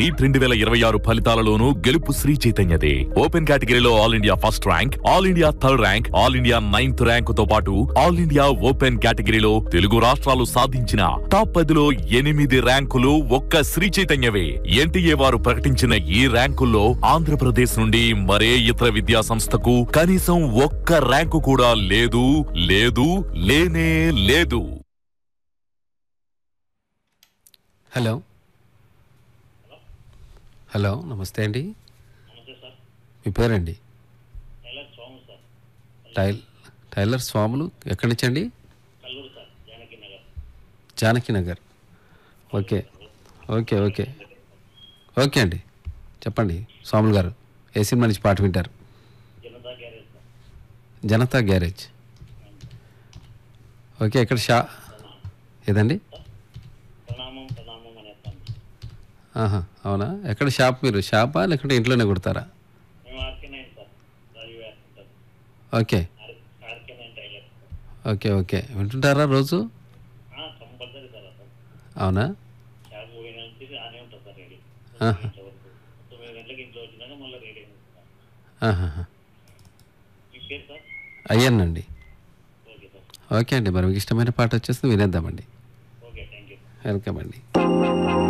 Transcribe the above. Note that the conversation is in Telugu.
నీట్ రెండు వేల ఇరవై ఆరు ఫలితాలలోనూ గెలుపు శ్రీ చైతన్యదే ఓపెన్ కేటగిరీలో all India first rank all India third rank all India ninth rank తో పాటు ఆల్ ఇండియా ఓపెన్ కేటగిరీలో తెలుగు రాష్ట్రాలు సాధించిన టాప్ పదిలో ఎనిమిది ర్యాంకులు ఒక్క శ్రీ చైతన్యవే ఎన్టీఏ వారు ప్రకటించిన ఈ ర్యాంకుల్లో ఆంధ్రప్రదేశ్ నుండి మరే ఇతర విద్యా సంస్థకు కనీసం ఒక్క ర్యాంకు కూడా లేదు లేదు లేనే లేదు హలో హలో నమస్తే అండి నమస్తే సార్ మీ పేరండి tailor Somu sir tail tailor Swamulu ఎక్కడి నుంచి అండి Kalluru sir Janaki Nagar Janaki Nagar okay okay okay okay అండి చెప్పండి స్వాములు గారు ఏ సినిమా నుంచి పాట వింటారు Janatha garage sir Janatha garage okay ఎక్కడ షా ఏదండి ప్రణామం ప్రణామం అనేస్తాను ఆహా అవునా ఎక్కడ షాప్ మీరు షాపా లేకుంటే ఇంట్లోనే కుడతారా మేము ఆర్కే నైన్ సార్ రాజీవ్ వేస్తుంటారు okay RK nine tailor okay okay వింటుంటారా రోజు కంపల్సరీ సార్ అసలు అవునా షాప్ పోయిన నుంచి ఆనే ఉంటుంది సార్ రెడీ ఆహా. తొమ్మిది గంటలకు ఇంట్లో వచ్చినాక మళ్ళీ రెడీ అయింది సార్ ఆహాహా. మీ పేరు సార్ అయ్యానండి ఓకే సార్ ఓకే అండి మరి మీకు ఇష్టమైన పాట వచ్చేసి వినేద్దామండి ఓకే థ్యాంక్ యూ వెల్కమ్ అండి